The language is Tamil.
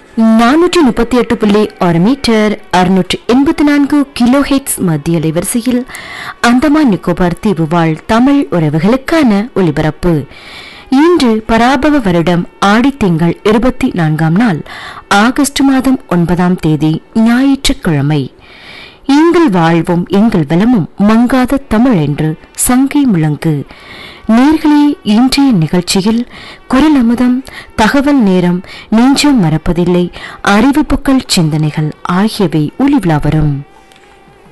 நானூற்றி முப்பத்தி எட்டு புள்ளி ஆறு மீட்டர் அறுநூற்றி எண்பத்தி நான்கு கிலோ ஹெட்ஸ் மத்திய அலைவரிசையில் அந்தமான் நிக்கோபார் தீவு வாழ் தமிழ் உறவுகளுக்கான ஒலிபரப்பு இன்று பராபவ வருடம் ஆடித்திங்கள் இருபத்தி நான்காம் நாள் ஆகஸ்ட் மாதம் ஒன்பதாம் தேதி ஞாயிற்றுக்கிழமை எங்கள் வாழ்வும் எங்கள் வளமும் மங்காத தமிழ் என்று சங்கை முழங்கு நேர்களே இன்றைய நிகழ்ச்சியில் குரல் அமுதம் தகவல் நேரம் நெஞ்சம் மறப்பதில்லை அறிவிப்புகள் சிந்தனைகள் ஆகியவை ஒளிவிழா வரும்